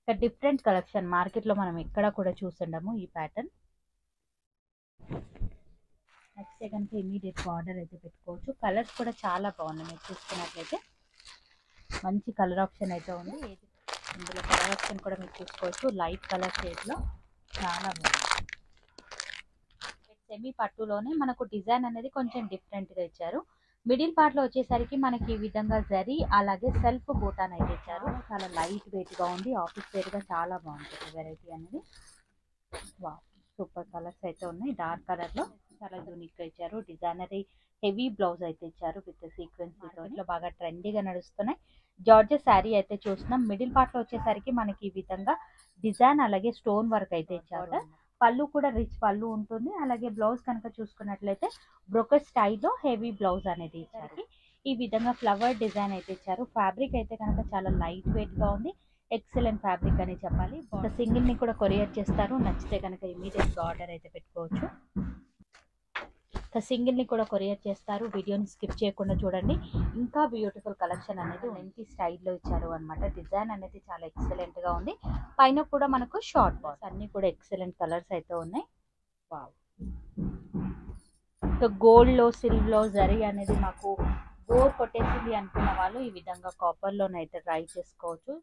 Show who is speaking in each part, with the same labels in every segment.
Speaker 1: ఇక different collection market లో మనం ఎక్కడ కూడా చూస్తుండము ఈ ప్యాటర్న్ నచ్చితే కనుక ఇమీడియట్ ఆర్డర్ అయితే పెట్టుకోవచ్చు కలర్స్ కూడా చాలా బాగున్నాయి మీరు చూసుకున్నట్లయితే మంచి కలర్ ఆప్షన్ అయితే ఉంది ఏది- ఇందులో కలర్ ఆప్షన్ కూడా మీరు చూసుకోవచ్చు లైట్ కలర్ షేడ్లో చాలా బాగుంది సెమీ పట్టులోనే మనకు డిజైన్ అనేది కొంచెం డిఫరెంట్గా ఇచ్చారు మిడిల్ పార్ట్ లో వచ్చేసరికి మనకి ఈ విధంగా జరీ అలాగే సెల్ఫ్ బూటాన్ అయితే ఇచ్చారు చాలా లైట్ వెయిట్ గా ఉంది ఆఫీస్ వేర్ గా చాలా బాగుంటుంది వెరైటీ అనేది వా సూపర్ కలర్స్ అయితే ఉన్నాయి డార్క్ కలర్ లో చాలా యూనిక్ గా ఇచ్చారు డిజైనరీ హెవీ బ్లౌజ్ అయితే ఇచ్చారు విత్ సీక్వెన్స్ లో బాగా ట్రెండీగా నడుస్తున్నాయి జార్జెస్ శారీ అయితే చూస్తున్నాం మిడిల్ పార్ట్ లో వచ్చేసరికి మనకి ఈ విధంగా డిజైన్ అలాగే స్టోన్ వర్క్ అయితే ఇచ్చారు పళ్ళు కూడా రిచ్ పళ్ళు ఉంటుంది అలాగే బ్లౌజ్ కనుక చూసుకున్నట్లయితే బ్రోకెట్ స్టైల్లో హెవీ బ్లౌజ్ అనేది ఇచ్చారు ఈ విధంగా ఫ్లవర్ డిజైన్ అయితే ఇచ్చారు ఫ్యాబ్రిక్ అయితే కనుక చాలా లైట్ వెయిట్ గా ఉంది ఎక్సలెంట్ ఫ్యాబ్రిక్ అని చెప్పాలి సింగిల్ ని కూడా కొరియర్ చేస్తారు నచ్చితే కనుక ఇమీడియట్ ఆర్డర్ అయితే పెట్టుకోవచ్చు సింగిల్ ని కూడా కొరియర్ చేస్తారు వీడియోని స్కిప్ చేయకుండా చూడండి ఇంకా బ్యూటిఫుల్ కలెక్షన్ అనేది లెంతి స్టైల్లో ఇచ్చారు అనమాట డిజైన్ అనేది చాలా ఎక్సలెంట్ గా ఉంది పైన కూడా మనకు షార్ట్ బాక్స్ అన్ని కూడా ఎక్సలెంట్ కలర్స్ అయితే ఉన్నాయి వావ్ గోల్డ్ లో సిల్వర్ లో జరీ అనేది మాకు బోర్ కొట్టేసింది అనుకున్న వాళ్ళు ఈ విధంగా కాపర్ లోనైతే ట్రై చేసుకోవచ్చు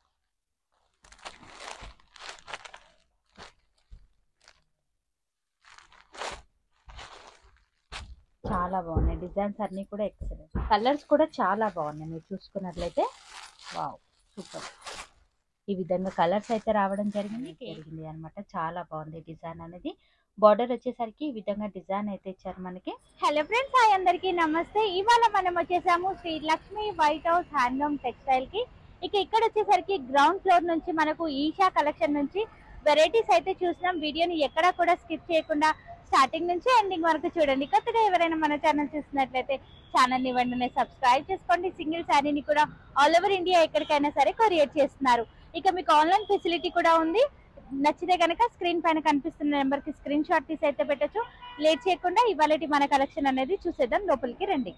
Speaker 1: చాలా బాగున్నాయి డిజైన్స్ అన్ని కూడా ఎక్సలెంట్ కలర్స్ కూడా చాలా బాగున్నాయి మీరు చూసుకున్నట్లయితే వావ్ సూపర్ ఈ విధంగా కలర్స్ అయితే రావడం జరిగింది జరిగింది అన్నమాట చాలా బాగుంది డిజైన్ అనేది బార్డర్ వచ్చేసరికి ఈ విధంగా డిజైన్ అయితే ఇచ్చారు మనకి
Speaker 2: హలో ఫ్రెండ్స్ హాయ్ అందరికీ నమస్తే ఇవాళ మనం వచ్చేసాము Shri Lakshmi White House handloom textile కి ఇక ఇక్కడ వచ్చేసరికి గ్రౌండ్ ఫ్లోర్ నుంచి మనకు ఈషా కలెక్షన్ నుంచి వెరైటీస్ అయితే చూసినాం వీడియోని ఎక్కడా కూడా స్కిప్ చేయకుండా స్టార్టింగ్ నుంచి ఎండింగ్ వరకు చూడండి కొత్తగా ఎవరైనా మన ఛానల్ చూసినట్లయితే ఛానల్ ని వెంటనే సబ్స్క్రైబ్ చేసుకోండి సింగిల్ శారీని కూడా ఆల్ ఓవర్ ఇండియా ఎక్కడికైనా సరే కొరియర్ చేస్తున్నారు ఇక మీకు ఆన్లైన్ ఫెసిలిటీ కూడా ఉంది నచ్చితే కనుక స్క్రీన్ పైన కనిపిస్తున్న నెంబర్ కి స్క్రీన్ షాట్ తీసి అయితే పెట్టచ్చు లేట్ చేయకుండా ఇవాళ మన కలెక్షన్ అనేది చూసేద్దాం లోపలికి రండి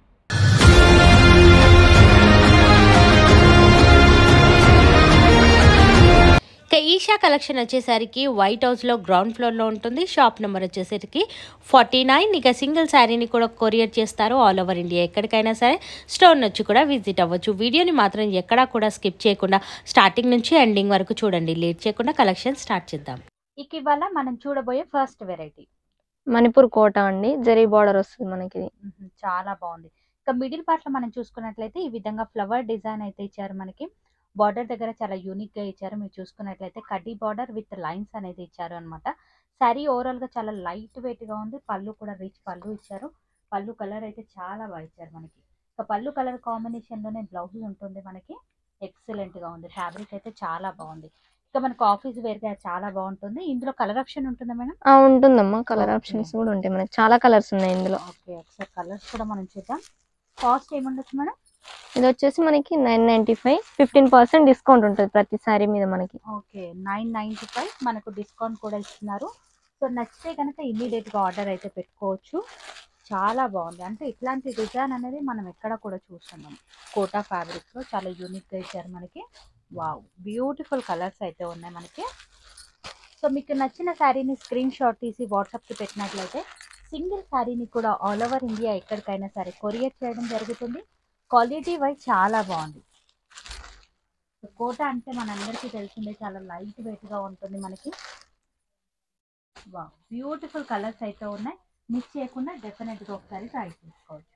Speaker 3: ఇక ఈషా కలెక్షన్ వచ్చేసరికి వైట్ హౌస్లో గ్రౌండ్ ఫ్లోర్లో ఉంటుంది షాప్ నెంబర్ వచ్చేసరికి ఫార్టీ నైన్ ఇక సింగిల్ శారీని కూడా కొరియర్ చేస్తారు ఆల్ ఓవర్ ఇండియా ఎక్కడికైనా సరే స్టోర్ నుంచి కూడా విజిట్ అవ్వచ్చు వీడియోని మాత్రం ఎక్కడా కూడా స్కిప్ చేయకుండా స్టార్టింగ్ నుంచి ఎండింగ్ వరకు చూడండి లేట్ చేయకుండా కలెక్షన్ స్టార్ట్ చేద్దాం
Speaker 1: ఇక ఇవాళ మనం చూడబోయే ఫస్ట్ వెరైటీ
Speaker 4: మణిపూర్ కోట అండి జరీ బార్డర్ వస్తుంది మనకి ఇది.
Speaker 1: చాలా బాగుంది ఇక మిడిల్ పార్ట్ లో మనం చూసుకున్నట్లయితే ఈ విధంగా ఫ్లవర్ డిజైన్ అయితే ఇచ్చారు మనకి బార్డర్ దగ్గర చాలా యూనిక్ గా ఇచ్చారు మీరు చూసుకున్నట్లయితే కడ్డీ బార్డర్ విత్ లైన్స్ అనేది ఇచ్చారు అనమాట శారీ ఓవరాల్ గా చాలా లైట్ వెయిట్ గా ఉంది పళ్ళు కూడా రిచ్ పళ్ళు ఇచ్చారు పళ్ళు కలర్ అయితే చాలా బాగా ఇచ్చారు మనకి ఇక పళ్ళు కలర్ కాంబినేషన్ లోనే బ్లౌజ్ ఉంటుంది మనకి ఎక్సలెంట్ గా ఉంది ఫ్యాబ్రిక్ అయితే చాలా బాగుంది ఇక మనకు ఆఫీస్ వేర్ గా చాలా బాగుంటుంది ఇందులో కలర్ ఆప్షన్ ఉంటుందా మేడం
Speaker 4: ఆ ఉంటుందమ్మా కలర్
Speaker 1: Okay.
Speaker 4: ఆప్షన్స్ కూడా ఉంటాయి మనకి చాలా కలర్స్ ఉన్నాయి ఇందులో
Speaker 1: ఓకే ఒకసారి కలర్స్ కూడా మనం చూద్దాం కాస్ట్ ఏముండొచ్చు మేడం
Speaker 4: ఇది వచ్చేసి మనకి nine ninety five fifteen percent discount ఉంటుంది ప్రతి సారీ మీద మనకి
Speaker 1: ఓకే నైన్ నైంటీ ఫైవ్ మనకు డిస్కౌంట్ కూడా ఇస్తున్నారు సో నచ్చితే కనుక ఇమీడియట్గా ఆర్డర్ అయితే పెట్టుకోవచ్చు చాలా బాగుంది అంటే ఇట్లాంటి డిజైన్ అనేది మనం ఎక్కడ కూడా చూస్తున్నాం కోటా ఫ్యాబ్రిక్లో చాలా యూనిక్గా ఇచ్చారు మనకి వావ్ బ్యూటిఫుల్ కలర్స్ అయితే ఉన్నాయి మనకి సో మీకు నచ్చిన శారీని స్క్రీన్ షాట్ తీసి వాట్సాప్కి పెట్టినట్లయితే సింగిల్ శారీని కూడా ఆల్ ఓవర్ ఇండియా ఎక్కడికైనా సరే కొరియర్ చేయడం జరుగుతుంది క్వాలిటీ వైజ్ చాలా బాగుంది సో కోట అంటే మనందరికీ తెలిసిందే చాలా లైట్ వెయిట్ గా ఉంటుంది మనకి వా బ్యూటిఫుల్ కలర్స్ అయితే ఉన్నాయి మిస్ చేయకుండా డెఫినెట్ గా ఒకసారి ట్రై చేసుకోవచ్చు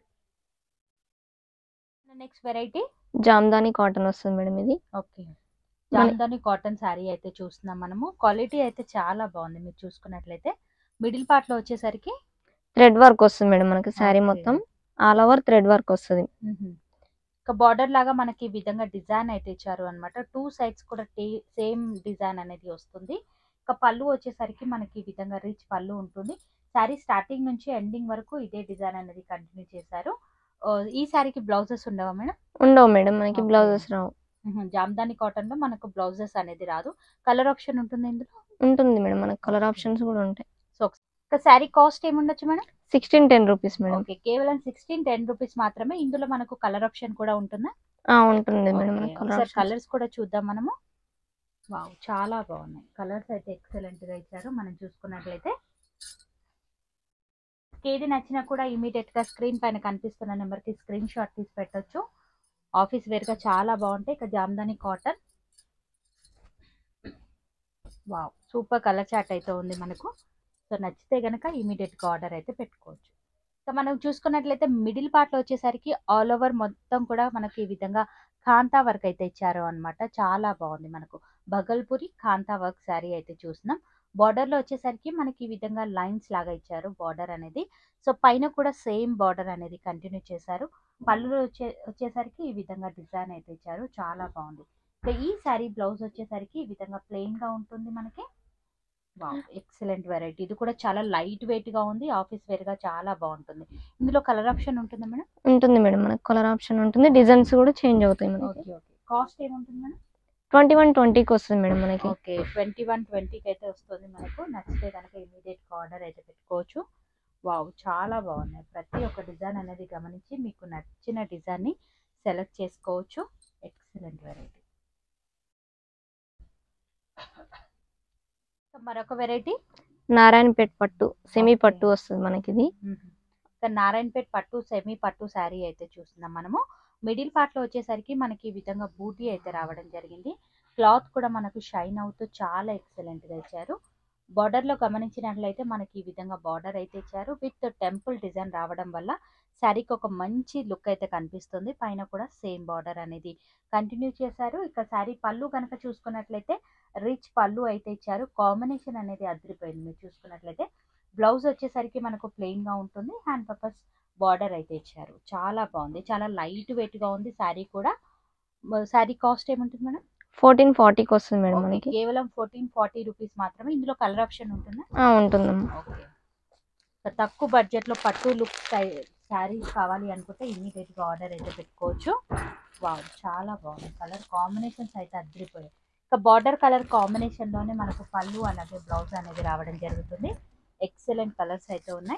Speaker 1: నెక్స్ట్ వెరైటీ
Speaker 4: జామ్దాని కాటన్ వస్తుంది మేడం ఇది
Speaker 1: ఓకే జామ్దాని కాటన్ శారీ అయితే చూస్తున్నాం మనము క్వాలిటీ అయితే చాలా బాగుంది మీరు చూసుకున్నట్లయితే మిడిల్ పార్ట్ లో వచ్చేసరికి
Speaker 4: థ్రెడ్ వర్క్ వస్తుంది మేడం మనకి శారీ
Speaker 1: Okay.
Speaker 4: మొత్తం ఆల్ ఓవర్ థ్రెడ్ వర్క్ వస్తుంది
Speaker 1: మ్మ్. ఇక బార్డర్ లాగా మనకి ఈ విధంగా డిజైన్ అయితే ఇచ్చారు అనమాట టూ సైడ్స్ కూడా సేమ్ డిజైన్ అనేది వస్తుంది ఇక పళ్ళు వచ్చేసరికి మనకి ఈ విధంగా రిచ్ పళ్ళు ఉంటుంది శారీ స్టార్టింగ్ నుంచి ఎండింగ్ వరకు ఇదే డిజైన్ అనేది కంటిన్యూ చేశారు ఆ, ఈ శారీకి బ్లౌజెస్ ఉండవా మేడం
Speaker 4: ఉండవు మేడం మనకి
Speaker 1: Okay.
Speaker 4: బ్లౌజెస్ రావు
Speaker 1: మ్మ్. జామ్దాని కాటన్ లో మనకు బ్లౌజెస్ అనేది రాదు కలర్ ఆప్షన్ ఉంటుంది ఇందులో
Speaker 4: ఉంటుంది మేడం మనకి కలర్ ఆప్షన్స్ కూడా ఉంటాయి
Speaker 1: సో ఇక శారీ కాస్ట్ ఏముండొచ్చు madam
Speaker 4: sixteen ten rupees madam
Speaker 1: okay కేవలం సిక్స్టీన్ టెన్ రూపీస్ మాత్రమే ఇందులో మనకు కలర్ ఆప్షన్ కూడా ఉంటుందా
Speaker 4: ఆ ఉంటుంది మేడం మనకి కలర్
Speaker 1: ఒకసారి
Speaker 4: ఆప్షన్స్
Speaker 1: కలర్స్ కూడా చూద్దాం మనము వావ్ చాలా బాగున్నాయి కలర్స్ అయితే ఎక్సలెంట్ గా ఇచ్చారు మనం చూసుకున్నట్లయితే ఏది నచ్చినా కూడా ఇమీడియట్ గా స్క్రీన్ పైన కనిపిస్తున్న నెంబర్ కి స్క్రీన్ షాట్ తీసి పెట్టొచ్చు ఆఫీస్ వేర్ గా చాలా బాగుంటాయి ఇక Jamdani cotton wow super colour చాట్ అయితే ఉంది మనకు సో నచ్చితే గనక ఇమీడియట్ గా ఆర్డర్ అయితే పెట్టుకోవచ్చు సో మనం చూసుకున్నట్లయితే మిడిల్ పార్ట్ లో వచ్చేసరికి ఆల్ ఓవర్ మొత్తం కూడా మనకి ఈ విధంగా కాంతా వర్క్ అయితే ఇచ్చారు అన్నమాట చాలా బాగుంది మనకు బగల్పూరి కాంతా వర్క్ శారీ అయితే చూస్తున్నాం బార్డర్ లో వచ్చేసరికి మనకి ఈ విధంగా లైన్స్ లాగా ఇచ్చారు బార్డర్ అనేది సో పైన కూడా సేమ్ బార్డర్ అనేది కంటిన్యూ చేశారు పళ్ళు వచ్చే వచ్చేసరికి ఈ విధంగా డిజైన్ అయితే ఇచ్చారు చాలా బాగుంది సో ఈ శారీ బ్లౌజ్ వచ్చేసరికి ఈ విధంగా ప్లెయిన్ గా ఉంటుంది మనకి ఎక్సలెంట్ వెరైటీ ఇది కూడా చాలా లైట్ వెయిట్ గా ఉంది ఆఫీస్ వేర్ గా చాలా బాగుంటుంది ఇందులో కలర్ ఆప్షన్ ఉంటుందా మేడం
Speaker 4: ఉంటుంది మేడం మనకి కలర్ ఆప్షన్ ఉంటుంది డిజైన్స్ కూడా చేంజ్ అవుతాయి మనకి
Speaker 1: ఓకే ఓకే కాస్ట్ ఏముంటుంది మేడం
Speaker 4: ట్వంటీ వన్ ట్వంటీకి వస్తుంది మేడం మనకి
Speaker 1: ఓకే ట్వంటీ వన్ ట్వంటీకి అయితే వస్తుంది మనకు నచ్చితే కనుక ఇమీడియట్ ఆర్డర్ అయితే పెట్టుకోవచ్చు వావ్ చాలా బాగున్నాయి ప్రతి ఒక్క డిజైన్ అనేది గమనించి మీకు నచ్చిన డిజైన్ ని సెలెక్ట్ చేసుకోవచ్చు ఎక్సలెంట్ వెరైటీ మరొక వెరైటీ
Speaker 4: నారాయణపేట్ పట్టు సెమీ
Speaker 1: Okay.
Speaker 4: పట్టు వస్తుంది మనకి ఇది
Speaker 1: ఇక్కడ నారాయణపేట్ పట్టు సెమీ పట్టు శారీ అయితే చూస్తున్నాం మనము మిడిల్ పార్ట్ లో వచ్చేసరికి మనకి ఈ విధంగా బూటీ అయితే రావడం జరిగింది క్లాత్ కూడా మనకు షైన్ అవుతూ చాలా ఎక్సలెంట్ గా ఇచ్చారు బార్డర్ లో గమనించినట్లయితే మనకి ఈ విధంగా బార్డర్ అయితే ఇచ్చారు విత్ టెంపుల్ డిజైన్ రావడం వల్ల శారీకి ఒక మంచి లుక్ అయితే కనిపిస్తుంది పైన కూడా సేమ్ బార్డర్ అనేది కంటిన్యూ చేశారు ఇక శారీ పళ్ళు కనుక చూసుకున్నట్లయితే రిచ్ పళ్ళు అయితే ఇచ్చారు కాంబినేషన్ అనేది అదిరిపోయింది మీరు చూసుకున్నట్లయితే బ్లౌజ్ వచ్చేసరికి మనకు ప్లెయిన్ గా ఉంటుంది హ్యాండ్ పర్పస్ బార్డర్ అయితే ఇచ్చారు చాలా బాగుంది చాలా లైట్ వెయిట్ గా ఉంది శారీ కూడా శారీ కాస్ట్ ఏముంటుంది మేడం
Speaker 4: ఫోర్టీన్ ఫార్టీకి వస్తుంది మేడం
Speaker 1: ఓకే,
Speaker 4: మనకి
Speaker 1: కేవలం ఫోర్టీన్ ఫార్టీ రూపీస్ మాత్రమే ఇందులో కలర్ ఆప్షన్ ఉంటుందా
Speaker 4: ఆ, ఉంటుందమ్మా
Speaker 1: ఓకే సో తక్కువ బడ్జెట్ లో పట్టు లుక్ శారీస్ కావాలి అనుకుంటే ఇమీడియట్ గా ఆర్డర్ అయితే పెట్టుకోవచ్చు వావ్ చాలా బాగుంది కలర్ కాంబినేషన్స్ అయితే అదిరిపోయాయి ఇక బార్డర్ కలర్ కాంబినేషన్ లోనే మనకు పళ్ళు అలాగే బ్లౌజ్ అనేది రావడం జరుగుతుంది ఎక్సలెంట్ కలర్స్ అయితే ఉన్నాయి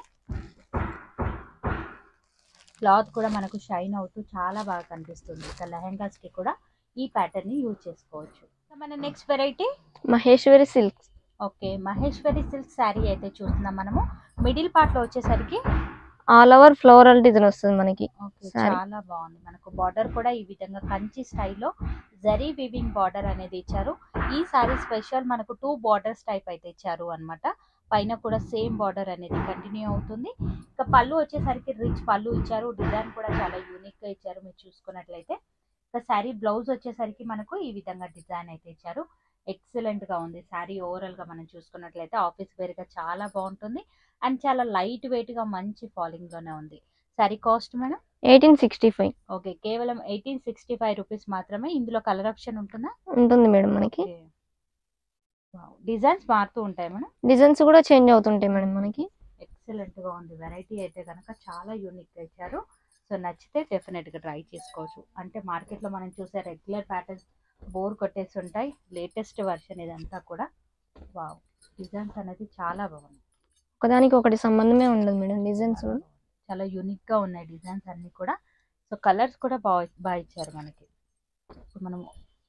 Speaker 1: క్లాత్ కూడా మనకు షైన్ అవుతూ చాలా బాగా కనిపిస్తుంది ఇక లెహెంగాస్ కి కూడా ఈ ప్యాటర్న్ ని యూజ్ చేసుకోవచ్చు సో మన next variety
Speaker 4: Maheshwari silks
Speaker 1: okay Maheshwari silk sari అయితే చూస్తున్నాం మనము మిడిల్ పార్ట్ లో వచ్చేసరికి
Speaker 4: ఆల్ ఓవర్ ఫ్లోరల్ డిజైన్ వస్తుంది మనకి
Speaker 1: ఓకే
Speaker 4: Saree.
Speaker 1: చాలా బాగుంది మనకు బార్డర్ కూడా ఈ విధంగా కంచి స్టైల్లో జరీ వివింగ్ బార్డర్ అనేది ఇచ్చారు ఈ సారీ స్పెషల్ మనకు టూ బార్డర్స్ టైప్ అయితే ఇచ్చారు అన్నమాట పైన కూడా సేమ్ బార్డర్ అనేది కంటిన్యూ అవుతుంది ఇక పళ్ళు వచ్చేసరికి రిచ్ పళ్ళు ఇచ్చారు డిజైన్ కూడా చాలా యూనిక్ గా ఇచ్చారు మీరు చూసుకున్నట్లయితే ఇక శారీ బ్లౌజ్ వచ్చేసరికి మనకు ఈ విధంగా డిజైన్ అయితే ఇచ్చారు ఎక్సలెంట్ గా ఉంది శారీ ఓవరాల్ గా మనం చూసుకున్నట్లయితే ఆఫీస్ వేర్ గా చాలా బాగుంటుంది అండ్ చాలా లైట్ వెయిట్ గా మంచి ఫాలింగ్ లోనే ఉంది sari cost madam
Speaker 4: eighteen sixty five
Speaker 1: okay కేవలం ఎయిటీన్ సిక్స్టీ ఫైవ్ రూపీస్ మాత్రమే ఇందులో కలర్ ఆప్షన్ ఉంటుందా
Speaker 4: ఉంటుంది మేడం మనకి
Speaker 1: డిజైన్స్ మారుతూ ఉంటాయి మేడం
Speaker 4: డిజైన్స్ కూడా చేంజ్ అవుతుంటాయి మేడం మనకి
Speaker 1: ఎక్సలెంట్ గా ఉంది వెరైటీ అయితే కనుక చాలా యూనిక్ గా ఇచ్చారు సో నచ్చితే డెఫినెట్ గా ట్రై చేసుకోవచ్చు అంటే మార్కెట్ లో మనం చూసే రెగ్యులర్ ప్యాటర్న్స్ బోర్ కొట్టేసి ఉంటాయి లేటెస్ట్ వర్షన్ ఇదంతా కూడా వావ్ డిజైన్స్ అనేది చాలా బాగుంది
Speaker 4: ఒకదానికి ఒకటి సంబంధమే ఉండదు మేడం డిజైన్స్ కూడా
Speaker 1: చాలా యూనిక్ గా ఉన్నాయి డిజైన్స్ అన్ని కూడా సో కలర్స్ కూడా బాగా బాగా ఇచ్చారు మనకి ఇప్పుడు మనము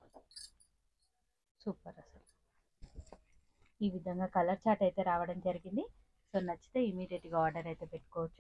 Speaker 1: సూపర్ అసలు ఈ విధంగా కలర్ చాట్ అయితే రావడం జరిగింది సో నచ్చితే ఇమీడియట్ గా ఆర్డర్ అయితే పెట్టుకోవచ్చు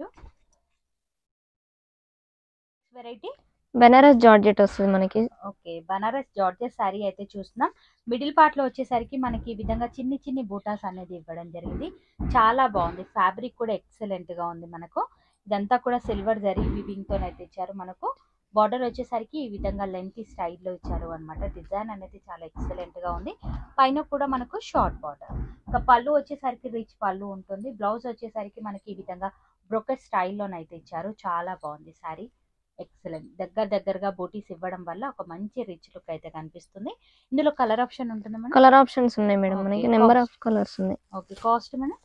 Speaker 1: వెరైటీ
Speaker 4: బెనారస్ జార్జెట్ వస్తుంది మనకి
Speaker 1: ఓకే బనారస్ జార్జెస్ శారీ అయితే చూస్తున్నాం మిడిల్ పార్ట్ లో వచ్చేసరికి మనకి ఈ విధంగా చిన్ని చిన్ని బూటాస్ అనేది ఇవ్వడం జరిగింది చాలా బాగుంది ఫ్యాబ్రిక్ కూడా ఎక్సలెంట్ గా ఉంది మనకు ఇదంతా కూడా సిల్వర్ జరీ వీవింగ్ తో అయితే ఇచ్చారు మనకు బార్డర్ వచ్చేసరికి ఈ విధంగా లెంతీ స్టైల్లో ఇచ్చారు అన్నమాట డిజైన్ అనేది చాలా ఎక్సలెంట్ గా ఉంది పైన కూడా మనకు షార్ట్ బార్డర్ ఇంకా పళ్ళు వచ్చేసరికి రిచ్ పళ్ళు ఉంటుంది బ్లౌజ్ వచ్చేసరికి మనకి ఈ విధంగా బ్రొకెట్ స్టైల్లోనైతే ఇచ్చారు చాలా బాగుంది శారీ ఎక్సలెంట్ దగ్గర దగ్గరగా బూటీస్ ఇవ్వడం వల్ల ఒక మంచి రిచ్ లుక్ అయితే కనిపిస్తుంది ఇందులో కలర్ ఆప్షన్ ఉంటుంది మేడం
Speaker 4: కలర్ ఆప్షన్స్ ఉన్నాయి మేడం మనకి
Speaker 1: Okay,
Speaker 4: number
Speaker 1: cost.
Speaker 4: Of colours ఉన్నాయి
Speaker 1: okay cost madam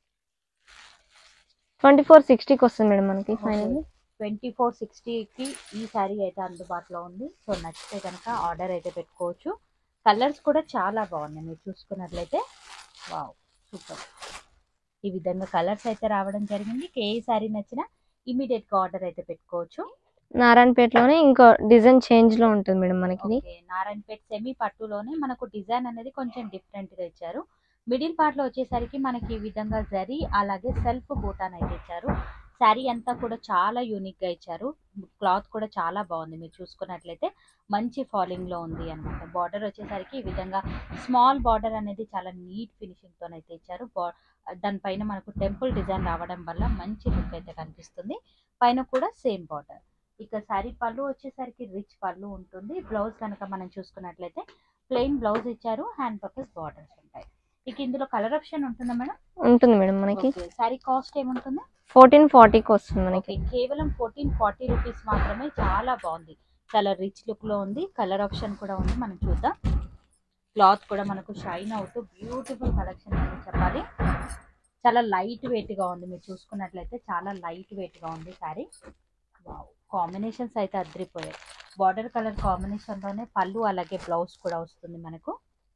Speaker 4: twenty four సిక్స్టీకి వస్తుంది మేడం మనకి ఫైనల్
Speaker 1: ట్వంటీ ఫోర్ సిక్స్టీకి ఈ శారీ అయితే అందుబాటులో ఉంది సో నచ్చితే కనుక ఆర్డర్ అయితే పెట్టుకోవచ్చు కలర్స్ కూడా చాలా బాగున్నాయి మీరు చూసుకున్నట్లయితే వావ్ సూపర్ ఈ విధంగా కలర్స్ అయితే రావడం జరిగింది ఏ శారీ నచ్చినా ఇమీడియట్ గా ఆర్డర్ అయితే పెట్టుకోవచ్చు
Speaker 4: నారాయణపేటలోనే ఇంకో డిజైన్ చేంజ్ లో ఉంటుంది మేడం మనకి ఇది
Speaker 1: ఓకే నారాయణపేట్ సెమీ పట్టులోనే మనకు డిజైన్ అనేది కొంచెం డిఫరెంట్ గా ఇచ్చారు మిడిల్ పార్ట్ లో వచ్చేసరికి మనకి ఈ విధంగా జరీ అలాగే సెల్ఫ్ బూటాన్ అయితే ఇచ్చారు శారీ అంతా కూడా చాలా యూనిక్ గా ఇచ్చారు క్లాత్ కూడా చాలా బాగుంది మీరు చూసుకున్నట్లయితే మంచి ఫాలింగ్ లో ఉంది అనమాట బార్డర్ వచ్చేసరికి ఈ విధంగా స్మాల్ బార్డర్ అనేది చాలా నీట్ ఫినిషింగ్ తో అయితే ఇచ్చారు బా- దానిపైన మనకు టెంపుల్ డిజైన్ రావడం వల్ల మంచి లుక్ అయితే కనిపిస్తుంది పైన కూడా సేమ్ బార్డర్ ఇక శారీ పళ్ళు వచ్చేసరికి రిచ్ పళ్ళు ఉంటుంది బ్లౌజ్ కనుక మనం చూసుకున్నట్లయితే ప్లెయిన్ బ్లౌజ్ ఇచ్చారు హ్యాండ్ పర్పస్ బార్డర్స్ ఉంటాయి ఇక ఇందులో కలర్ ఆప్షన్ ఉంటుందా మేడం
Speaker 4: ఉంటుంది మేడం మనకి
Speaker 1: శారీ కాస్ట్ ఏముంటుంది
Speaker 4: ఫోర్టీన్ ఫార్టీకి వస్తుంది మనకి
Speaker 1: ఓకే కేవలం ఫోర్టీన్ ఫార్టీ రూపీస్ మాత్రమే చాలా బాగుంది చాలా రిచ్ లుక్ లో ఉంది కలర్ ఆప్షన్ కూడా ఉంది మనం చూద్దాం క్లాత్ కూడా మనకు షైన్ అవుతూ బ్యూటిఫుల్ కలెక్షన్ అని చెప్పాలి చాలా లైట్ వెయిట్ గా ఉంది మీరు చూసుకున్నట్లయితే చాలా లైట్ వెయిట్ గా ఉంది సారీ వావ్ కాంబినేషన్స్ అయితే అదిరిపోయాయి బార్డర్ కలర్ కాంబినేషన్ లోనే పళ్ళు అలాగే బ్లౌజ్ కూడా వస్తుంది మనకు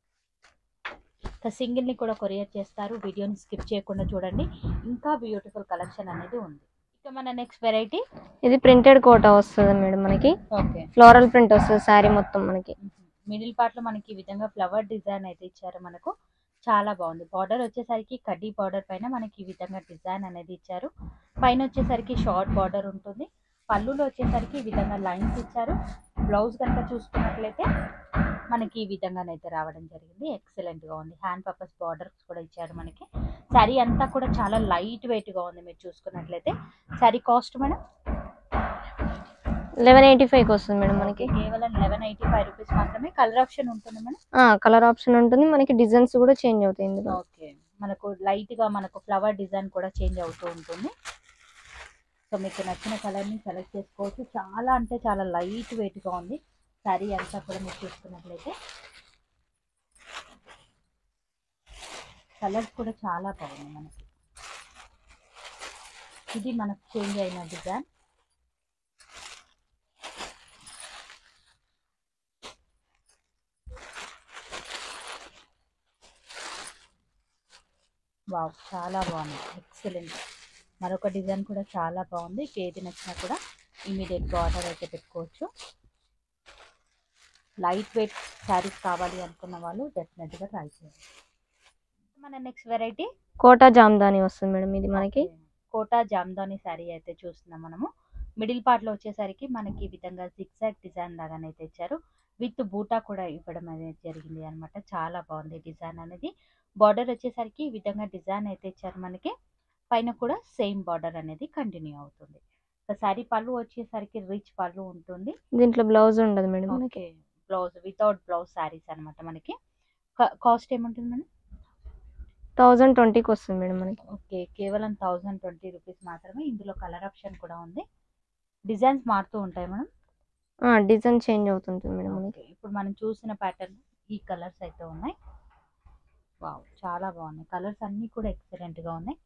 Speaker 1: సింగిల్ ని కూడా కొరియర్ చేస్తారు వీడియోని స్కిప్ చేయకుండా చూడండి ఇంకా బ్యూటిఫుల్ కలెక్షన్ అనేది ఉంది ఇక మన నెక్స్ట్ వెరైటీ
Speaker 4: ఇది ప్రింటెడ్ కోట వస్తుంది మేడం మనకి
Speaker 1: ఓకే
Speaker 4: ఫ్లోరల్ ప్రింట్ వస్తుంది శారీ మొత్తం మనకి
Speaker 1: మిడిల్ పార్ట్ లో మనకి ఈ విధంగా ఫ్లవర్ డిజైన్ అయితే ఇచ్చారు మనకు చాలా బాగుంది బార్డర్ వచ్చేసరికి కడ్డీ బార్డర్ పైన మనకి ఈ విధంగా డిజైన్ అనేది ఇచ్చారు పైన వచ్చేసరికి షార్ట్ బార్డర్ ఉంటుంది పళ్ళులో వచ్చేసరికి ఈ విధంగా లైన్స్ ఇచ్చారు బ్లౌజ్ కనుక చూసుకున్నట్లయితే మనకి ఈ విధంగానైతే రావడం జరిగింది ఎక్సలెంట్ గా ఉంది హ్యాండ్ పర్పస్ బార్డర్స్ కూడా ఇచ్చారు మనకి శారీ అంతా కూడా చాలా లైట్ వెయిట్ గా ఉంది మీరు చూసుకున్నట్లయితే sari cost madam
Speaker 4: eleven eighty ఫైవ్కి వస్తుంది మేడం మనకి
Speaker 1: కేవలం లెవెన్ ఎయిటీ ఫైవ్ రూపీస్ మాత్రమే కలర్ ఆప్షన్ ఉంటుంది మేడం
Speaker 4: కలర్ ఆప్షన్ ఉంటుంది మనకి డిజైన్స్ కూడా చేంజ్ అవుతాయి ఇందులో
Speaker 1: ఓకే మనకు లైట్ గా మనకు ఫ్లవర్ డిజైన్ కూడా చేంజ్ అవుతూ ఉంటుంది సో మీకు నచ్చిన కలర్ ని సెలెక్ట్ చేసుకోవచ్చు చాలా అంటే చాలా లైట్ వెయిట్ గా ఉంది శారీ అంతా కూడా మీరు చూసుకున్నట్లయితే కలర్స్ కూడా చాలా బాగుంది మనకి ఇది మనకు చేంజ్ అయిన డిజైన్ వావ్ చాలా బాగుంది ఎక్సలెంట్ మరొక డిజైన్ కూడా చాలా బాగుంది మీకు ఏది నచ్చినా కూడా ఇమీడియట్గా ఆర్డర్ అయితే పెట్టుకోవచ్చు లైట్ వెయిట్ శారీస్ కావాలి అనుకున్న వాళ్ళు డెఫినెట్గా ట్రై చేయండి మన నెక్స్ట్ వెరైటీ
Speaker 4: కోటా జామ్దాని వస్తుంది మేడం ఇది మనకి
Speaker 1: కోటా జామ్దాని శారీ అయితే చూస్తున్నాం మనము మిడిల్ పార్ట్ లో వచ్చేసరికి మనకి ఈ విధంగా జిగ్జాగ్ డిజైన్ లాగానైతే ఇచ్చారు విత్ బూటా కూడా ఇవ్వడం అనేది జరిగింది అన్నమాట చాలా బాగుంది డిజైన్ అనేది బార్డర్ వచ్చేసరికి ఈ విధంగా డిజైన్ అయితే ఇచ్చారు మనకి పైన కూడా సేమ్ బార్డర్ అనేది కంటిన్యూ అవుతుంది శారీ పళ్ళు వచ్చేసరికి రిచ్ పళ్ళు ఉంటుంది
Speaker 4: దీంట్లో బ్లౌజ్ ఉండదు మేడం మనకి
Speaker 1: okay blouse without blouse saris అన్నమాట మనకి కాస్ట్ ఏముంటుంది మేడం
Speaker 4: థౌజండ్ ట్వంటీకి వస్తుంది మేడం మనకి
Speaker 1: ఓకే కేవలం థౌజండ్ ట్వంటీ రూపీస్ మాత్రమే ఇందులో కలర్ ఆప్షన్ కూడా ఉంది డిజైన్స్ మారుతూ ఉంటాయి మేడం
Speaker 4: డిజైన్ చేంజ్ అవుతుంటుంది మేడం మనకి
Speaker 1: ఓకే ఇప్పుడు మనం చూసిన ప్యాటర్న్ ఈ కలర్స్ అయితే ఉన్నాయి వావ్ చాలా బాగున్నాయి కలర్స్ అన్నీ కూడా ఎక్సలెంట్ గా ఉన్నాయి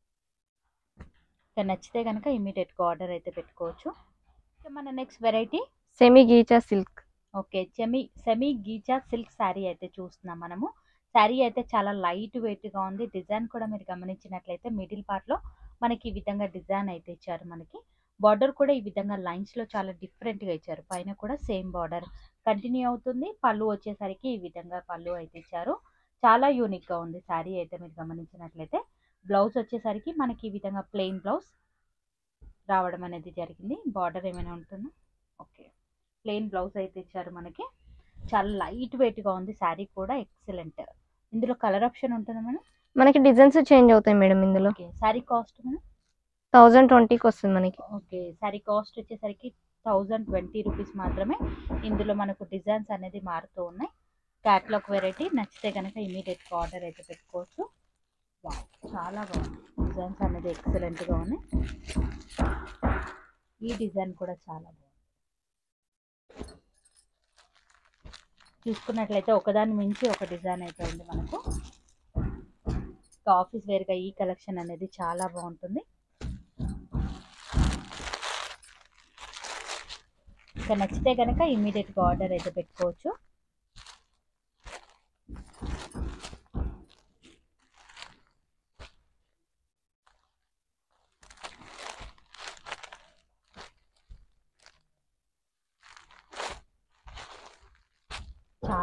Speaker 1: ఇక నచ్చితే కనుక ఇమీడియట్గా ఆర్డర్ అయితే పెట్టుకోవచ్చు ఇక మన next variety
Speaker 4: semi Ghicha silk
Speaker 1: okay semi semi Ghicha silk sari అయితే చూస్తున్నాం మనము శారీ అయితే చాలా లైట్ వెయిట్ గా ఉంది డిజైన్ కూడా మీరు గమనించినట్లయితే మిడిల్ పార్ట్ లో మనకి ఈ విధంగా డిజైన్ అయితే ఇచ్చారు మనకి బార్డర్ కూడా ఈ విధంగా లైన్స్ లో చాలా డిఫరెంట్ గా ఇచ్చారు పైన కూడా సేమ్ బార్డర్ కంటిన్యూ అవుతుంది పళ్ళు వచ్చేసరికి ఈ విధంగా పళ్ళు అయితే ఇచ్చారు చాలా యూనిక్ గా ఉంది శారీ అయితే మీరు గమనించినట్లయితే బ్లౌజ్ వచ్చేసరికి మనకి ఈ విధంగా ప్లెయిన్ బ్లౌజ్ రావడం అనేది జరిగింది బార్డర్ ఏమైనా ఉంటుందా ఓకే ప్లెయిన్ బ్లౌజ్ అయితే ఇచ్చారు మనకి చాలా లైట్ వెయిట్ గా ఉంది శారీ కూడా ఎక్సలెంట్ ఇందులో కలర్ ఆప్షన్ ఉంటుందా మేడం
Speaker 4: మనకి డిజైన్స్ చేంజ్ అవుతాయి మేడం ఇందులో
Speaker 1: okay sari cost madam
Speaker 4: thousand ట్వంటీకి వస్తుంది మనకి
Speaker 1: ఓకే శారీ కాస్ట్ వచ్చేసరికి థౌజండ్ ట్వంటీ రూపీస్ మాత్రమే ఇందులో మనకు డిజైన్స్ అనేది మారుతూ ఉన్నాయి క్యాట్లాగ్ వెరైటీ నచ్చితే కనుక ఇమీడియట్గా ఆర్డర్ అయితే పెట్టుకోవచ్చు వావ్ చాలా బాగుంది డిజైన్స్ అనేది ఎక్సలెంట్గా ఉన్నాయి ఈ డిజైన్ కూడా చాలా బాగుంది చూసుకున్నట్లయితే ఒకదాని మించి ఒక డిజైన్ అయితే ఉంది మనకు ఆఫీస్ వేర్గా ఈ కలెక్షన్ అనేది చాలా బాగుంటుంది ఇక నచ్చితే కనుక ఇమీడియట్గా ఆర్డర్ అయితే పెట్టుకోవచ్చు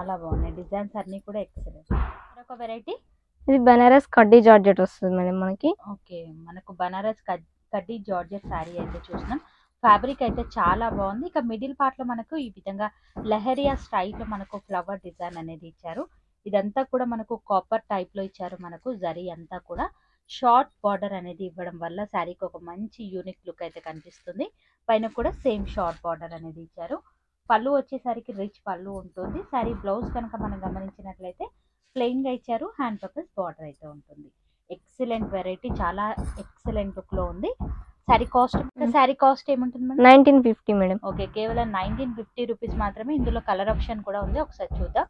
Speaker 1: చాలా బాగున్నాయి డిజైన్స్ అన్ని కూడా ఎక్సలెంట్ మరొక వెరైటీ
Speaker 4: ఇది బనారస్ కడ్డీ జార్జెట్ వస్తుంది మేడం మనకి
Speaker 1: ఓకే మనకు బనారస్ కడ్- కడ్డీ జార్జెట్ శారీ అయితే చూసినాం ఫ్యాబ్రిక్ అయితే చాలా బాగుంది ఇక మిడిల్ పార్ట్ లో మనకు ఈ విధంగా లెహరియా స్టైల్ లో మనకు ఫ్లవర్ డిజైన్ అనేది ఇచ్చారు ఇదంతా కూడా మనకు కాపర్ టైప్ లో ఇచ్చారు మనకు జరీ అంతా కూడా షార్ట్ బార్డర్ అనేది ఇవ్వడం వల్ల శారీకి ఒక మంచి యూనిక్ లుక్ అయితే కనిపిస్తుంది పైన కూడా సేమ్ షార్ట్ బార్డర్ అనేది ఇచ్చారు పళ్ళు వచ్చేసరికి రిచ్ పళ్ళు ఉంటుంది శారీ బ్లౌజ్ కనుక మనం గమనించినట్లయితే ప్లెయిన్ గా ఇచ్చారు హ్యాండ్ పర్పస్ బార్డర్ అయితే ఉంటుంది ఎక్సలెంట్ వెరైటీ చాలా ఎక్సలెంట్ లుక్ లో ఉంది శారీ కాస్ట్ శారీ కాస్ట్ ఏముంటుంది madam
Speaker 4: nineteen fifty madam
Speaker 1: okay కేవలం నైన్టీన్ ఫిఫ్టీ రూపీస్ మాత్రమే ఇందులో కలర్ ఆప్షన్ కూడా ఉంది ఒకసారి చూద్దాం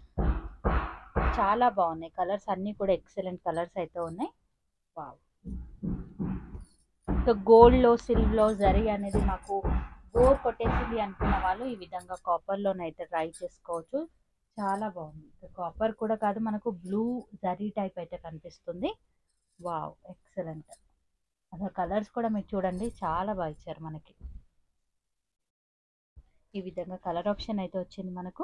Speaker 1: చాలా బాగున్నాయి కలర్స్ అన్ని కూడా ఎక్సలెంట్ కలర్స్ అయితే ఉన్నాయి వావ్ సో గోల్డ్ లో సిల్వర్ లో జరీ అనేది మాకు బోర్ కొట్టేసింది అనుకున్న వాళ్ళు ఈ విధంగా కాపర్ లోనైతే ట్రై చేసుకోవచ్చు చాలా బాగుంది కాపర్ కూడా కాదు మనకు బ్లూ జరీ టైప్ అయితే కనిపిస్తుంది వావ్ ఎక్సలెంట్ అసలు కలర్స్ కూడా మీరు చూడండి చాలా బాగా ఇచ్చారు మనకి ఈ విధంగా కలర్ ఆప్షన్ అయితే వచ్చింది మనకు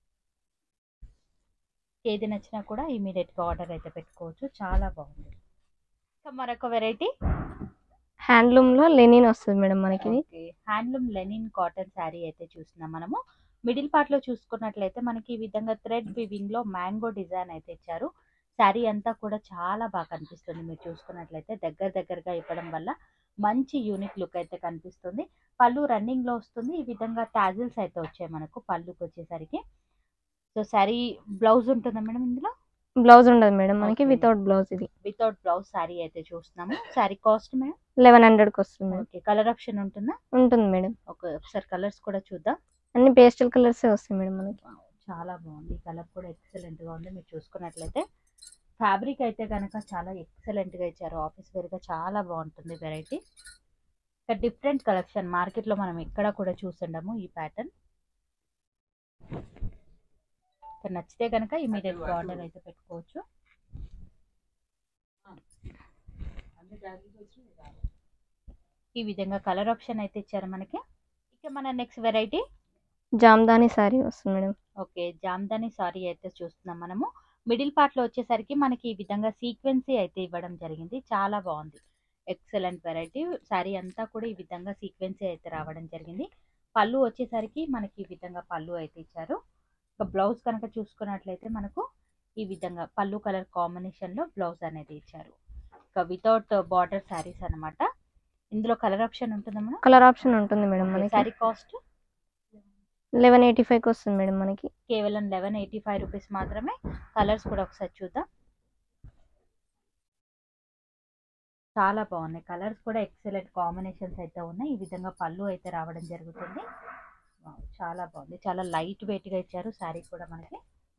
Speaker 1: ఏది నచ్చినా కూడా immediate గా ఆర్డర్ అయితే పెట్టుకోవచ్చు చాలా బాగుంది ఇంకా మరొక వెరైటీ
Speaker 4: హ్యాండ్లూమ్ లో లెనిన్ వస్తుంది మేడం మనకి ఇది
Speaker 1: హ్యాండ్లూమ్ లెనిన్ కాటన్ శారీ అయితే చూస్తున్నాం మనము మిడిల్ పార్ట్ లో చూసుకున్నట్లయితే మనకి ఈ విధంగా థ్రెడ్ వివింగ్ లో మ్యాంగో డిజైన్ అయితే ఇచ్చారు శారీ అంతా కూడా చాలా బాగా కనిపిస్తుంది మీరు చూసుకున్నట్లయితే దగ్గర దగ్గరగా ఇవ్వడం వల్ల మంచి యూనిక్ లుక్ అయితే కనిపిస్తుంది పళ్ళు రన్నింగ్ లో వస్తుంది ఈ విధంగా టాజిల్స్ అయితే వచ్చాయి మనకు పళ్ళుకి వచ్చేసరికి సో శారీ బ్లౌజ్ ఉంటుందా మేడం ఇందులో
Speaker 4: బ్లౌజ్ ఉండదు మేడం మనకి
Speaker 1: Okay.
Speaker 4: వితౌట్ బ్లౌజ్ ఇది
Speaker 1: వితౌట్ బ్లౌజ్ శారీ అయితే చూస్తున్నాము sari cost madam
Speaker 4: eleven hundred కి వస్తుంది మేడం
Speaker 1: ఓకే కలర్ ఆప్షన్ ఉంటుందా
Speaker 4: ఉంటుంది మేడం
Speaker 1: ఓకే ఒకసారి కలర్స్ కూడా చూద్దాం
Speaker 4: అన్ని పేస్టల్ కలర్స్ వస్తాయి మేడం మనకి
Speaker 1: Wow, చాలా బాగుంది కలర్ కూడా ఎక్సలెంట్ గా ఉంది మీరు చూసుకున్నట్లయితే ఫ్యాబ్రిక్ అయితే కనుక చాలా ఎక్సలెంట్ గా ఇచ్చారు ఆఫీస్ వేర్ గా చాలా బాగుంటుంది వెరైటీ ఇక డిఫరెంట్ కలెక్షన్ మార్కెట్ లో మనం ఎక్కడ కూడా చూసుండము ఈ ప్యాటర్న్ నచ్చితే కనుక ఇమీడియట్ గా ఆర్డర్ అయితే పెట్టుకోవచ్చు ఈ విధంగా కలర్ ఆప్షన్ అయితే ఇచ్చారు మనకి ఇక మన నెక్స్ట్ వెరైటీ
Speaker 4: జామ్దాని సారీ వస్తుంది మేడం
Speaker 1: ఓకే జామ్దాని సారీ అయితే చూస్తున్నాం మనము మిడిల్ పార్ట్ లో వచ్చేసరికి మనకి ఈ విధంగా సీక్వెన్సీ అయితే ఇవ్వడం జరిగింది చాలా బాగుంది ఎక్సలెంట్ వెరైటీ సారీ అంతా కూడా ఈ విధంగా సీక్వెన్సీ అయితే రావడం జరిగింది పళ్ళు వచ్చేసరికి మనకి ఈ విధంగా పళ్ళు అయితే ఇచ్చారు ఒక బ్లౌజ్ కనుక చూసుకున్నట్లయితే మనకు ఈ విధంగా పళ్ళు కలర్ కాంబినేషన్ లో బ్లౌజ్ అనేది ఇచ్చారు ఇక వితౌట్ బార్డర్ శారీస్ అన్నమాట ఇందులో కలర్ ఆప్షన్ ఉంటుందా మేడం
Speaker 4: కలర్ ఆప్షన్ ఉంటుంది మేడం మనకి
Speaker 1: sari cost
Speaker 4: eleven eighty five కి వస్తుంది మేడం మనకి
Speaker 1: కేవలం లెవెన్ ఎయిటీ ఫైవ్ రూపీస్ మాత్రమే కలర్స్ కూడా ఒకసారి చూద్దాం చాలా బాగున్నాయి కలర్స్ కూడా ఎక్సలెంట్ కాంబినేషన్స్ అయితే ఉన్నాయి ఈ విధంగా పళ్ళు అయితే రావడం జరుగుతుంది వావ్, చాలా బాగుంది చాలా లైట్ వెయిట్ గా ఇచ్చారు శారీ కూడా మనకి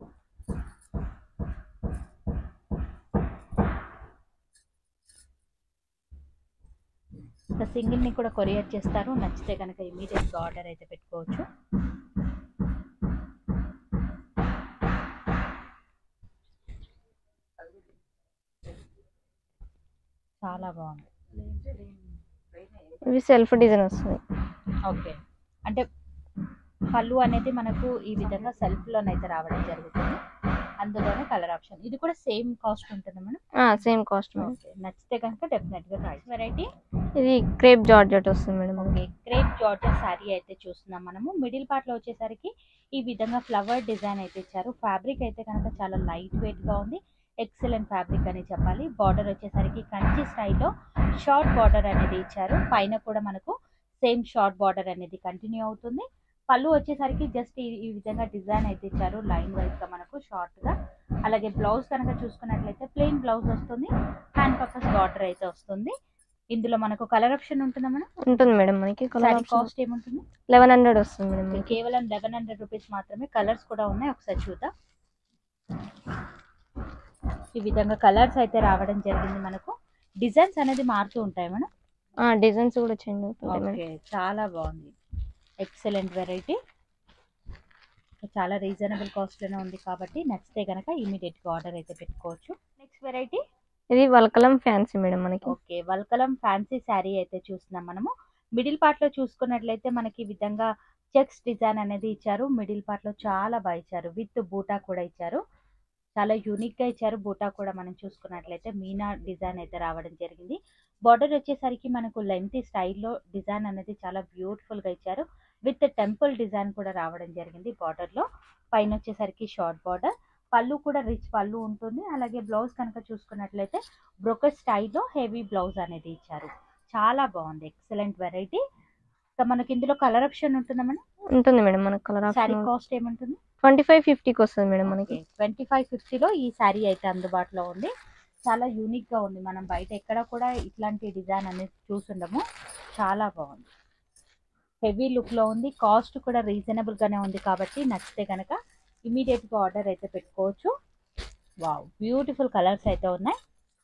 Speaker 1: ఇంకా సింగిల్ ని కూడా కొరియర్ చేస్తారు నచ్చితే కనుక ఇమీడియట్ గా ఆర్డర్ అయితే పెట్టుకోవచ్చు చాలా బాగుంది
Speaker 4: ఇవి సెల్ఫ్ డిజైన్ వస్తుంది
Speaker 1: ఓకే అంటే పళ్ళు అనేది మనకు ఈ విధంగా సెల్ఫ్ లోనైతే రావడం జరుగుతుంది అందులోనే కలర్ ఆప్షన్ ఇది కూడా సేమ్ కాస్ట్ ఉంటుంది madam
Speaker 4: same cost madam
Speaker 1: okay నచ్చితే కనుక డెఫినెట్ గా ట్రై వెరైటీ
Speaker 4: ఇది క్రేప్ జార్జెట్ వస్తుంది madam
Speaker 1: okay crepe georgette sari అయితే చూస్తున్నాం మనము మిడిల్ పార్ట్ లో వచ్చేసరికి ఈ విధంగా ఫ్లవర్ డిజైన్ అయితే ఇచ్చారు ఫ్యాబ్రిక్ అయితే కనుక చాలా లైట్ వెయిట్ గా ఉంది ఎక్సలెంట్ ఫ్యాబ్రిక్ అని చెప్పాలి బార్డర్ వచ్చేసరికి కంచి స్టైల్లో షార్ట్ బార్డర్ అనేది ఇచ్చారు పైన కూడా మనకు సేమ్ షార్ట్ బార్డర్ అనేది కంటిన్యూ అవుతుంది పళ్ళు వచ్చేసరికి జస్ట్ ఈ ఈ విధంగా డిజైన్ అయితే ఇచ్చారు లైన్ వైజ్ గా మనకు షార్ట్ గా అలాగే బ్లౌజ్ కనుక చూసుకున్నట్లయితే ప్లెయిన్ బ్లౌజ్ వస్తుంది హ్యాండ్ పర్పస్ బార్డర్ అయితే వస్తుంది ఇందులో మనకు కలర్ ఆప్షన్ ఉంటుందా మేడం
Speaker 4: ఉంటుంది మేడం మనకి కలర్
Speaker 1: సారీ
Speaker 4: ఆప్షన్
Speaker 1: కాస్ట్ ఏముంటుంది
Speaker 4: లెవెన్ హండ్రెడ్ వస్తుంది మేడం
Speaker 1: ఓకే,
Speaker 4: మనకి
Speaker 1: కేవలం లెవెన్ హండ్రెడ్ రూపీస్ మాత్రమే కలర్స్ కూడా ఉన్నాయి ఒకసారి చూద్దాం ఈ విధంగా కలర్స్ అయితే రావడం జరిగింది మనకు డిజైన్స్ అనేది మారుతూ ఉంటాయి మేడం
Speaker 4: డిజైన్స్ కూడా చేంజ్ అవుతుంది మేడం
Speaker 1: ఓకే చాలా బాగుంది ఎక్సలెంట్ వెరైటీ చాలా రీజనబుల్ కాస్ట్లోనే ఉంది కాబట్టి నచ్చితే కనుక ఇమీడియట్గా ఆర్డర్ అయితే పెట్టుకోవచ్చు నెక్స్ట్ వెరైటీ
Speaker 4: ఇది వల్కలం ఫ్యాన్సీ మేడం మనకి
Speaker 1: ఓకే వల్కలం ఫ్యాన్సీ శారీ అయితే చూస్తున్నాం మనము మిడిల్ పార్ట్ లో చూసుకున్నట్లయితే మనకి ఈ విధంగా చెక్స్ డిజైన్ అనేది ఇచ్చారు మిడిల్ పార్ట్ లో చాలా బాగా ఇచ్చారు విత్ బూటా కూడా ఇచ్చారు చాలా యూనిక్ గా ఇచ్చారు బూటా కూడా మనం చూసుకున్నట్లయితే మీనా డిజైన్ అయితే రావడం జరిగింది బార్డర్ వచ్చేసరికి మనకు లెంత్ స్టైల్లో డిజైన్ అనేది చాలా బ్యూటిఫుల్ గా ఇచ్చారు విత్ టెంపుల్ డిజైన్ కూడా రావడం జరిగింది బార్డర్ లో పైన వచ్చేసరికి షార్ట్ బార్డర్ పళ్ళు కూడా రిచ్ పళ్ళు ఉంటుంది అలాగే బ్లౌజ్ కనుక చూసుకున్నట్లయితే బ్రోకర్ స్టైల్లో హెవీ బ్లౌజ్ అనేది ఇచ్చారు చాలా బాగుంది ఎక్సలెంట్ వెరైటీ ఇంకా మనకి ఇందులో కలర్ ఆప్షన్ ఉంటుందా మేడం
Speaker 4: ఉంటుంది మేడం మనకి కలర్
Speaker 1: శారీ
Speaker 4: ఆప్షన్
Speaker 1: కాస్ట్ ఏముంటుంది
Speaker 4: ట్వంటీ ఫైవ్ ఫిఫ్టీకి వస్తుంది మేడం మనకి
Speaker 1: ట్వంటీ ఫైవ్ ఫిఫ్టీలో ఈ శారీ అయితే అందుబాటులో ఉంది చాలా యూనిక్ గా ఉంది మనం బయట ఎక్కడ కూడా ఇట్లాంటి డిజైన్ అనేది చూసుండము చాలా బాగుంది హెవీ లుక్ లో ఉంది కాస్ట్ కూడా రీజనబుల్ గానే ఉంది కాబట్టి నచ్చితే కనుక ఇమీడియట్ గా ఆర్డర్ అయితే పెట్టుకోవచ్చు వావ్ బ్యూటిఫుల్ కలర్స్ అయితే ఉన్నాయి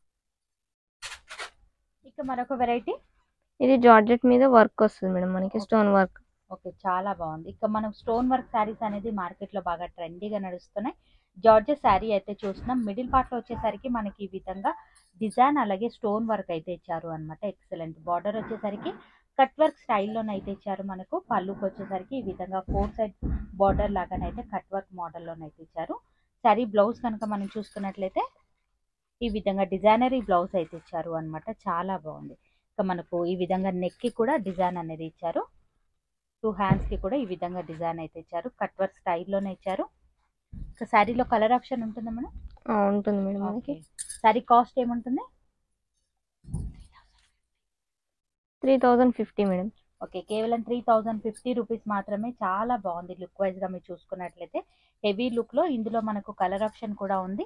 Speaker 1: ఇక మరొక వెరైటీ
Speaker 4: ఇది జార్జెట్ మీద వర్క్ వస్తుంది మేడం మనకి స్టోన్ వర్క్
Speaker 1: ఓకే చాలా బాగుంది ఇక మనం స్టోన్ వర్క్ శారీస్ అనేది మార్కెట్ లో బాగా ట్రెండీగా నడుస్తున్నాయి జార్జెస్ శారీ అయితే చూస్తున్నాం మిడిల్ పార్ట్ లో వచ్చేసరికి మనకి ఈ విధంగా డిజైన్ అలాగే స్టోన్ వర్క్ అయితే ఇచ్చారు అనమాట ఎక్సలెంట్ బార్డర్ వచ్చేసరికి కట్ వర్క్ స్టైల్లోనైతే ఇచ్చారు మనకు పళ్ళుకి వచ్చేసరికి ఈ విధంగా ఫోర్ సైడ్ బార్డర్ లాగానైతే కట్ వర్క్ మోడల్లోనైతే ఇచ్చారు శారీ బ్లౌజ్ కనుక మనం చూసుకున్నట్లయితే ఈ విధంగా డిజైనరీ బ్లౌజ్ అయితే ఇచ్చారు అన్నమాట చాలా బాగుంది ఇక మనకు ఈ విధంగా నెక్ కి కూడా డిజైన్ అనేది ఇచ్చారు టూ హ్యాండ్స్ కి కూడా ఈ విధంగా డిజైన్ అయితే ఇచ్చారు కట్ వర్క్ స్టైల్లోనే ఇచ్చారు ఇక శారీలో కలర్ ఆప్షన్ ఉంటుందా మేడం
Speaker 4: ఆ, ఉంటుంది మేడం మనకి
Speaker 1: శారీ కాస్ట్ ఏముంటుంది
Speaker 4: three thousand fifty madam
Speaker 1: okay కేవలం త్రీ థౌజండ్ ఫిఫ్టీ రూపీస్ మాత్రమే చాలా బాగుంది లుక్ వైజ్ గా మీరు చూసుకున్నట్లయితే హెవీ లుక్ లో ఇందులో మనకు కలర్ ఆప్షన్ కూడా ఉంది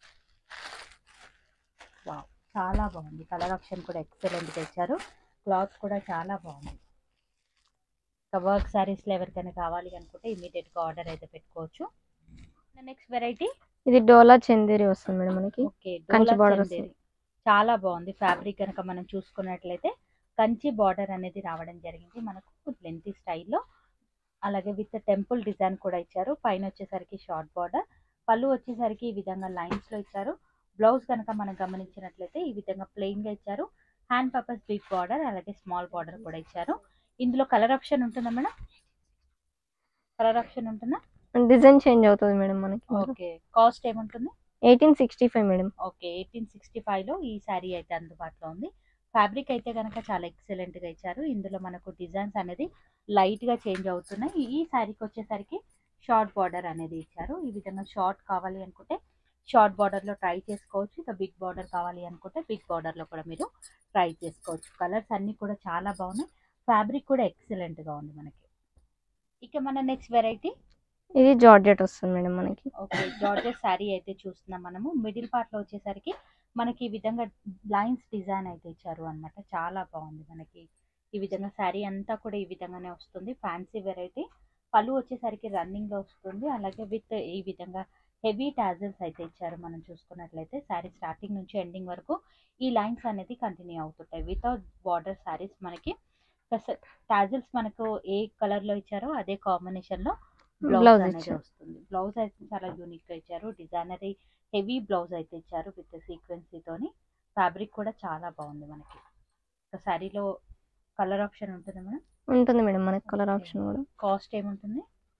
Speaker 1: వావ్ చాలా బాగుంది కలర్ ఆప్షన్ కూడా ఎక్సలెంట్ గా ఇచ్చారు క్లాత్ కూడా చాలా బాగుంది ఇంకా వర్క్ సారీస్ లో ఎవరికైనా కావాలి అనుకుంటే ఇమీడియట్ గా ఆర్డర్ అయితే పెట్టుకోవచ్చు నెక్స్ట్ వెరైటీ
Speaker 4: ఇది డోలా చందేరి వస్తుంది మేడం మనకి
Speaker 1: ఓకే
Speaker 4: కంచి
Speaker 1: డోలా
Speaker 4: border
Speaker 1: చందేరి. చాలా బాగుంది ఫ్యాబ్రిక్ కనుక మనం చూసుకున్నట్లయితే కంచి బార్డర్ అనేది రావడం జరిగింది మనకు లెంతీ స్టైల్లో అలాగే విత్ టెంపుల్ డిజైన్ కూడా ఇచ్చారు పైన వచ్చేసరికి షార్ట్ బార్డర్ పళ్ళు వచ్చేసరికి ఈ విధంగా లైన్స్ లో ఇచ్చారు బ్లౌజ్ కనుక మనం గమనించినట్లయితే ఈ విధంగా ప్లెయిన్ గా ఇచ్చారు హ్యాండ్ పర్పస్ బిగ్ బార్డర్ అలాగే స్మాల్ బార్డర్ కూడా ఇచ్చారు ఇందులో కలర్ ఆప్షన్ ఉంటుందా మేడం కలర్ ఆప్షన్ ఉంటుందా
Speaker 4: డిజైన్ చేంజ్ అవుతుంది మేడం మనకి
Speaker 1: ఓకే కాస్ట్ ఏముంటుంది
Speaker 4: eighteen sixty five madam
Speaker 1: okay eighteen sixty ఫైవ్లో ఈ శారీ అయితే అందుబాటులో ఉంది ఫ్యాబ్రిక్ అయితే కనుక చాలా excellent గా ఇచ్చారు ఇందులో మనకు డిజైన్స్ అనేది light గా చేంజ్ అవుతున్నాయి ఈ శారీకి వచ్చేసరికి షార్ట్ బార్డర్ అనేది ఇచ్చారు ఈ విధంగా షార్ట్ కావాలి అనుకుంటే షార్ట్ బార్డర్లో ట్రై చేసుకోవచ్చు ఇక బిగ్ బార్డర్ కావాలి అనుకుంటే బిగ్ బార్డర్లో కూడా మీరు ట్రై చేసుకోవచ్చు కలర్స్ అన్నీ కూడా చాలా బాగున్నాయి ఫ్యాబ్రిక్ కూడా excellent గా ఉంది మనకి ఇక మన నెక్స్ట్ వెరైటీ
Speaker 4: ఇది జార్జెట్ వస్తుంది మేడం మనకి
Speaker 1: ఓకే జార్జెస్ శారీ అయితే చూస్తున్నాం మనము మిడిల్ పార్ట్ లో వచ్చేసరికి మనకి ఈ విధంగా లైన్స్ డిజైన్ అయితే ఇచ్చారు అన్నమాట చాలా బాగుంది మనకి ఈ విధంగా శారీ అంతా కూడా ఈ విధంగానే వస్తుంది ఫ్యాన్సీ వెరైటీ పళ్ళు వచ్చేసరికి రన్నింగ్ లో వస్తుంది అలాగే విత్ ఈ విధంగా హెవీ టాజల్స్ అయితే ఇచ్చారు మనం చూసుకున్నట్లయితే శారీ స్టార్టింగ్ నుంచి ఎండింగ్ వరకు ఈ లైన్స్ అనేది కంటిన్యూ అవుతుంటాయి వితౌట్ బార్డర్ శారీస్ మనకి టాజల్స్ మనకు ఏ కలర్ లో ఇచ్చారో అదే కాంబినేషన్ లో బ్లౌజ్
Speaker 4: Blouse
Speaker 1: అనేది
Speaker 4: ఇచ్చారు.
Speaker 1: వస్తుంది బ్లౌజ్ అయితే చాలా యూనిక్ గా ఇచ్చారు డిజైనరీ హెవీ బ్లౌజ్ అయితే ఇచ్చారు విత్ సీక్వెన్సీ తోని ఫ్యాబ్రిక్ కూడా చాలా బాగుంది మనకి శారీలో కలర్ ఆప్షన్ ఉంటుంది మేడం
Speaker 4: ఉంటుంది మేడం మనకి కలర్ ఆప్షన్ కూడా
Speaker 1: కాస్ట్ ఏముంటుంది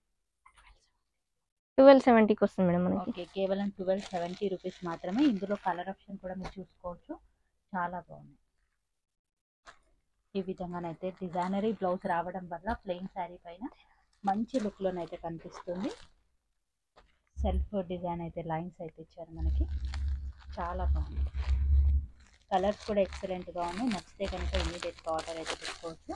Speaker 4: ట్వెల్వ్ సెవెంటీకి వస్తుంది మేడం మనకి
Speaker 1: ఓకే కేవలం ట్వెల్వ్ సెవెంటీ రూపీస్ మాత్రమే ఇందులో కలర్ ఆప్షన్ కూడా మీరు చూసుకోవచ్చు చాలా బాగుంది ఈ విధంగానైతే డిజైనరీ బ్లౌజ్ రావడం వల్ల ప్లెయిన్ శారీ పైన మంచి లుక్లోనైతే కనిపిస్తుంది సెల్ఫ్ డిజైన్ అయితే లైన్స్ అయితే ఇచ్చారు మనకి చాలా బాగుంది కలర్స్ కూడా ఎక్సలెంట్గా ఉన్నాయి నచ్చితే కనుక ఇమీడియట్గా ఆర్డర్ అయితే పెట్టుకోవచ్చు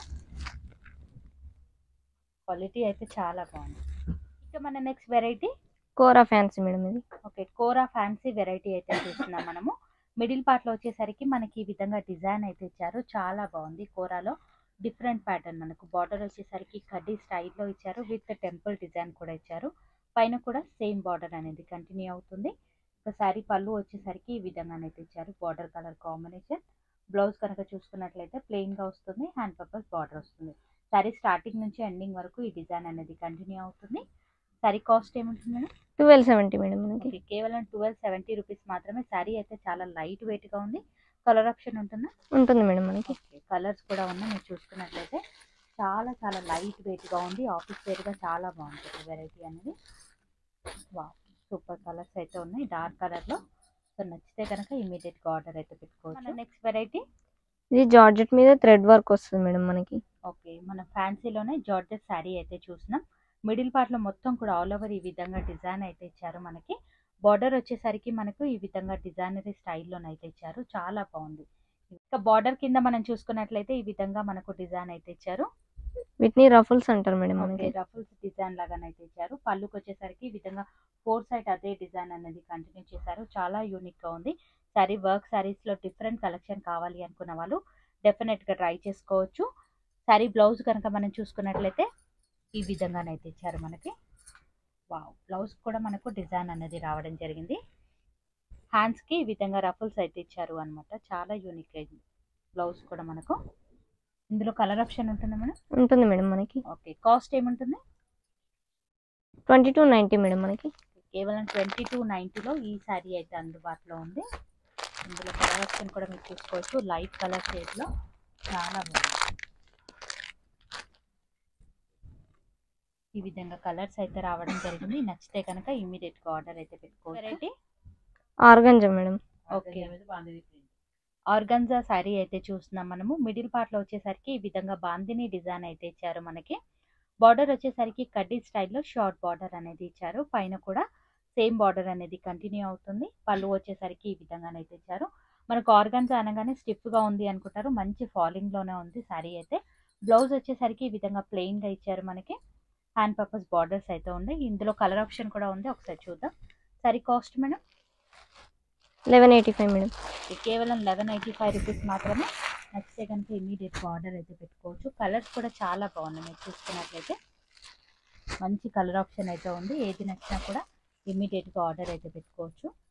Speaker 1: క్వాలిటీ అయితే చాలా బాగుంది ఇక మన next variety
Speaker 4: Kora fancy madam ఇది
Speaker 1: ఓకే కోరా ఫ్యాన్సీ వెరైటీ అయితే చూస్తున్నాం మనము మిడిల్ పార్ట్ లో వచ్చేసరికి మనకి ఈ విధంగా డిజైన్ అయితే ఇచ్చారు చాలా బాగుంది కోరాలో డిఫరెంట్ ప్యాటర్న్ మనకు బార్డర్ వచ్చేసరికి కడ్డీ స్టైల్లో ఇచ్చారు విత్ టెంపుల్ డిజైన్ కూడా ఇచ్చారు పైన కూడా సేమ్ బార్డర్ అనేది కంటిన్యూ అవుతుంది ఒక శారీ పళ్ళు వచ్చేసరికి ఈ విధంగా అయితే ఇచ్చారు బార్డర్ కలర్ కాంబినేషన్ బ్లౌజ్ కనుక చూసుకున్నట్లయితే ప్లెయిన్ గా వస్తుంది హ్యాండ్ పర్పస్ బార్డర్ వస్తుంది శారీ స్టార్టింగ్ నుంచి ఎండింగ్ వరకు ఈ డిజైన్ అనేది కంటిన్యూ అవుతుంది శారీ కాస్ట్ ఏముంటుంది మేడం
Speaker 4: ట్వెల్వ్ సెవెంటీ మేడం మనకి
Speaker 1: ఓకే కేవలం ట్వెల్వ్ సెవెంటీ రూపీస్ మాత్రమే శారీ అయితే చాలా లైట్ వెయిట్ గా ఉంది కలర్ ఆప్షన్ ఉంటుందా
Speaker 4: ఉంటుంది మేడం మనకి
Speaker 1: ఓకే కలర్స్ కూడా ఉన్నాయి మీరు చూసుకున్నట్లయితే చాలా చాలా లైట్ వెయిట్గా ఉంది ఆఫీస్ వేర్గా చాలా బాగుంటుంది వెరైటీ అనేది వా సూపర్ కలర్స్ అయితే ఉన్నాయి డార్క్ కలర్లో సో నచ్చితే కనుక ఇమీడియట్గా ఆర్డర్ అయితే పెట్టుకోవచ్చు నెక్స్ట్ వెరైటీ
Speaker 4: ఇది జార్జెట్ మీద థ్రెడ్ వర్క్ వస్తుంది మేడం మనకి
Speaker 1: ఓకే మన ఫ్యాన్సీలోనే జార్జెట్ శారీ అయితే చూసినాం మిడిల్ పార్ట్లో మొత్తం కూడా ఆల్ ఓవర్ ఈ విధంగా డిజైన్ అయితే ఇచ్చారు మనకి బార్డర్ వచ్చేసరికి మనకు ఈ విధంగా డిజైనరీ స్టైల్లోనైతే ఇచ్చారు చాలా బాగుంది ఇంకా బార్డర్ కింద మనం చూసుకున్నట్లయితే ఈ విధంగా మనకు డిజైన్ అయితే ఇచ్చారు
Speaker 4: వీటిని రఫుల్స్ అంటారు మేడం
Speaker 1: ఓకే
Speaker 4: మనకి
Speaker 1: రఫుల్స్ డిజైన్ లాగానైతే ఇచ్చారు పళ్ళుకి వచ్చేసరికి ఈ విధంగా ఫోర్ సైడ్ అదే డిజైన్ అనేది కంటిన్యూ చేశారు చాలా యూనిక్ గా ఉంది సారీ వర్క్ సారీస్ లో డిఫరెంట్ కలెక్షన్ కావాలి అనుకున్న వాళ్ళు డెఫినెట్ గా ట్రై చేసుకోవచ్చు సారీ బ్లౌజ్ కనుక మనం చూసుకున్నట్లయితే ఈ విధంగానైతే ఇచ్చారు మనకి వావ్ బ్లౌజ్ కూడా మనకు డిజైన్ అనేది రావడం జరిగింది హ్యాండ్స్ కి ఈ విధంగా రఫుల్స్ అయితే ఇచ్చారు అన్నమాట చాలా యూనిక్ అయింది బ్లౌజ్ కూడా మనకు ఇందులో కలర్ ఆప్షన్ ఉంటుందా మేడం
Speaker 4: ఉంటుంది మేడం మనకి
Speaker 1: ఓకే కాస్ట్ ఏముంటుంది
Speaker 4: ట్వంటీ టూ నైంటీ మేడం మనకి
Speaker 1: కేవలం ట్వంటీ టూ నైంటీలో ఈ శారీ అయితే అందుబాటులో ఉంది ఇందులో కలర్ ఆప్షన్ కూడా మీరు చూసుకోవచ్చు లైట్ కలర్ షేడ్లో చాలా బాగుంది ఈ విధంగా కలర్స్ అయితే రావడం జరిగింది నచ్చితే కనుక ఇమీడియట్గా ఆర్డర్ అయితే పెట్టుకోవచ్చు variety
Speaker 4: organza madam
Speaker 1: okay organza sari అయితే చూస్తున్నాం మనము మిడిల్ పార్ట్ లో వచ్చేసరికి ఈ విధంగా బాందిని డిజైన్ అయితే ఇచ్చారు మనకి బార్డర్ వచ్చేసరికి కడ్డీ స్టైల్లో షార్ట్ బార్డర్ అనేది ఇచ్చారు పైన కూడా సేమ్ బార్డర్ అనేది కంటిన్యూ అవుతుంది పళ్ళు వచ్చేసరికి ఈ విధంగానైతే ఇచ్చారు మనకు ఆర్గన్జా అనగానే స్టిఫ్ గా ఉంది అనుకుంటారు మంచి ఫాలింగ్ లోనే ఉంది శారీ అయితే బ్లౌజ్ వచ్చేసరికి ఈ విధంగా ప్లెయిన్ గా ఇచ్చారు మనకి హ్యాండ్ పర్పస్ బార్డర్స్ అయితే ఉన్నాయి ఇందులో కలర్ ఆప్షన్ కూడా ఉంది ఒకసారి చూద్దాం sari cost madam
Speaker 4: eleven eighty five madam
Speaker 1: ఇది కేవలం లెవెన్ ఎయిటీ ఫైవ్ రూపీస్ మాత్రమే నచ్చితే కనుక ఇమీడియట్గా ఆర్డర్ అయితే పెట్టుకోవచ్చు కలర్స్ కూడా చాలా బాగున్నాయి మీరు చూసుకున్నట్లయితే మంచి కలర్ ఆప్షన్ అయితే ఉంది ఏది నచ్చినా కూడా ఇమీడియట్గా ఆర్డర్ అయితే పెట్టుకోవచ్చు